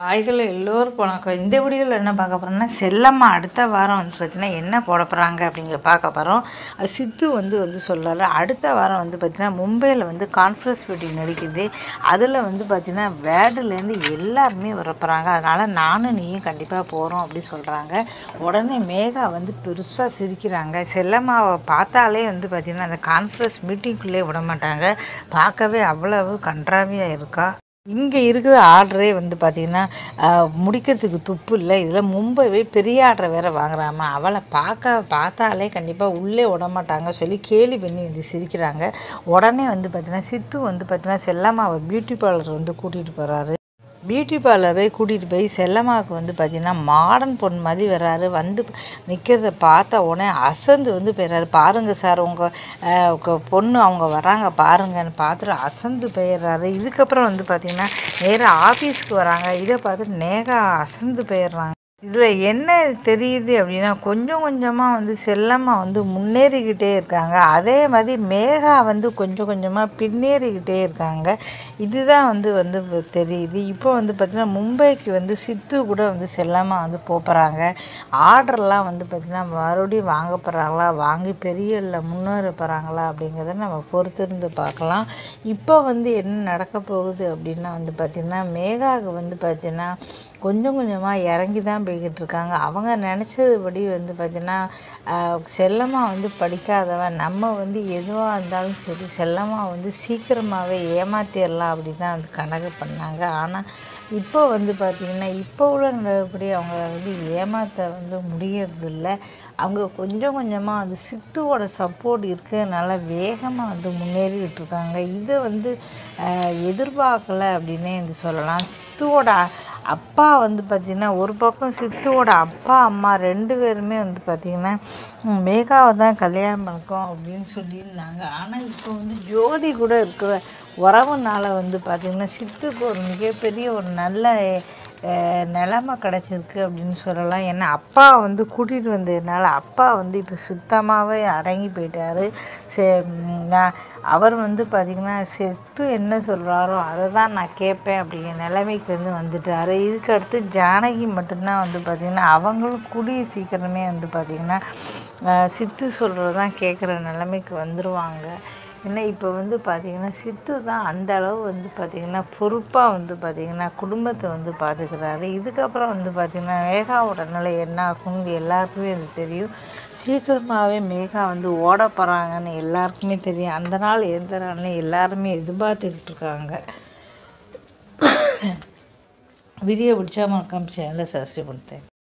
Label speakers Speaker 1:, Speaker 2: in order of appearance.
Speaker 1: காய்கள் எல்லோருக்கும் வணக்கம் இந்த வீடியோவில் என்ன பார்க்க போகிறோம்னா செல்லம்மா அடுத்த வாரம் வந்து பார்த்திங்கன்னா என்ன போட போகிறாங்க அப்படிங்கிற பார்க்க போகிறோம் அது சித்து வந்து வந்து சொல்லலை அடுத்த வாரம் வந்து பார்த்திங்கன்னா மும்பையில் வந்து கான்ஃபரன்ஸ் மீட்டிங் நடிக்குது அதில் வந்து பார்த்திங்கன்னா வேர்டுலேருந்து எல்லாருமே வர போகிறாங்க அதனால் நானும் நீயும் கண்டிப்பாக போகிறோம் அப்படி சொல்கிறாங்க உடனே மேகா வந்து பெருசாக சிரிக்கிறாங்க செல்லம்மாவை பார்த்தாலே வந்து பார்த்திங்கன்னா அந்த கான்ஃபரன்ஸ் மீட்டிங்குள்ளே விட மாட்டாங்க பார்க்கவே அவ்வளவு கன்றாவியாக இருக்கா இங்கே இருக்கிற ஆர்டரே வந்து பார்த்திங்கன்னா ஆஹ், முடிக்கிறதுக்கு துப்பு இல்லை இதில் மும்பைவே பெரிய ஆர்டரை வேற வாங்குறாம அவளை பார்க்க பார்த்தாலே கண்டிப்பாக உள்ளே விட மாட்டாங்க சொல்லி கேலி பண்ணி வந்து சிரிக்கிறாங்க உடனே வந்து பார்த்திங்கன்னா சித்து வந்து பார்த்திங்கன்னா செல்லம்மாவை பியூட்டி பார்லர் வந்து கூட்டிகிட்டு போகிறாரு பியூட்டி பார்லர் போய் கூட்டிகிட்டு போய் செல்லம்மாவுக்கு வந்து பார்த்திங்கன்னா மாடர்ன் பொண்ணு மாதிரி வர்றாரு வந்து நிற்கிறத பார்த்த உடனே அசந்து வந்து போயிடுறாரு பாருங்கள் சார் உங்கள் பொண்ணு அவங்க வராங்க பாருங்கன்னு பார்த்துட்டு அசந்து போயிடுறாரு இதுக்கப்புறம் வந்து பார்த்திங்கன்னா நேராக ஆஃபீஸ்க்கு வராங்க இதை பார்த்துட்டு நேகா அசந்து போயிடுறாங்க இதில் என்ன தெரியுது அப்படின்னா கொஞ்சம் கொஞ்சமாக வந்து செல்லம்மா வந்து முன்னேறிக்கிட்டே இருக்காங்க அதே மாதிரி மேகா வந்து கொஞ்சம் கொஞ்சமாக பின்னேறிக்கிட்டே இருக்காங்க இதுதான் வந்து வந்து தெரியுது இப்போ வந்து பார்த்திங்கன்னா மும்பைக்கு வந்து சித்து கூட வந்து செல்லம்மா வந்து போகிறாங்க ஆர்டர்லாம் வந்து பார்த்திங்கன்னா மறுபடியும் வாங்க போகிறாங்களா வாங்கி பெரிய இல்லை முன்னேற போகிறாங்களா அப்படிங்கிறத நம்ம பொறுத்திருந்து பார்க்கலாம் இப்போ வந்து என்ன நடக்க போகுது அப்படின்னா வந்து பார்த்திங்கன்னா மேகாவுக்கு வந்து பார்த்திங்கன்னா கொஞ்சம் கொஞ்சமாக இறங்கி தான் போய்கிட்டு இருக்காங்க அவங்க நினச்சதுபடி வந்து பார்த்திங்கன்னா செல்லமாக வந்து படிக்காதவன் நம்ம வந்து எதுவாக இருந்தாலும் சரி செல்லமாக வந்து சீக்கிரமாகவே ஏமாத்திடலாம் அப்படி தான் வந்து கணக்கு பண்ணாங்க ஆனால் இப்போ வந்து பார்த்திங்கன்னா இப்போ உள்ள நிலப்படி அவங்க வந்து ஏமாற்ற வந்து முடியறதில்ல அவங்க கொஞ்சம் கொஞ்சமாக வந்து சித்துவோட சப்போர்ட் இருக்கிறதுனால வேகமாக வந்து முன்னேறிக்கிட்டு இருக்காங்க இதை வந்து ஆஹ், எதிர்பார்க்கல அப்படின்னே வந்து சொல்லலாம் சித்துவோட அப்பா வந்து பார்த்திங்கன்னா ஒரு பக்கம் சித்துவோட அப்பா அம்மா ரெண்டு பேருமே வந்து பார்த்திங்கன்னா ம், மேகாவை தான் கல்யாணம் பண்ணிக்கோம் அப்படின்னு சொல்லியிருந்தாங்க ஆனால் இப்போ வந்து ஜோதி கூட இருக்கிற உறவுனால வந்து பார்த்திங்கன்னா சித்துக்கு ஒரு மிகப்பெரிய ஒரு நல்ல அஹ், நிலமை கிடச்சிருக்கு அப்படின்னு சொல்லலாம் ஏன்னா அப்பா வந்து கூட்டிகிட்டு வந்ததுனால அப்பா வந்து இப்போ சுத்தமாகவே அடங்கி போயிட்டாரு சே ம், நான் அவர் வந்து பார்த்திங்கன்னா செத்து என்ன சொல்கிறாரோ அதை தான் நான் கேட்பேன் அப்படிங்கிற நிலைமைக்கு வந்து வந்துட்டாரு இதுக்கு அடுத்து ஜானகி மட்டும்தான் வந்து பார்த்திங்கன்னா அவங்களும் கூடிய சீக்கிரமே வந்து பார்த்திங்கன்னா அஹ், சித்து சொல்கிறது தான் கேட்குற நிலைமைக்கு வந்துடுவாங்க ஏன்னா இப்போ வந்து பார்த்திங்கன்னா சித்து தான் அந்த அளவு வந்து பார்த்திங்கன்னா பொறுப்பாக வந்து பார்த்திங்கன்னா குடும்பத்தை வந்து பார்த்துக்கிறாரு இதுக்கப்புறம் வந்து பார்த்திங்கன்னா மேகாவோட நிலை என்ன ஆகும்னு எல்லாருக்குமே அது தெரியும் சீக்கிரமாகவே மேகா வந்து ஓட போகிறாங்கன்னு எல்லாருக்குமே தெரியும் அந்த நாள் எந்த நாள்னு எல்லாருமே எதிர்பார்த்துக்கிட்டு இருக்காங்க வீடியோ பிடிச்சா மறக்காம சேனலை சப்ஸ்கிரைப் பண்ணுறேன்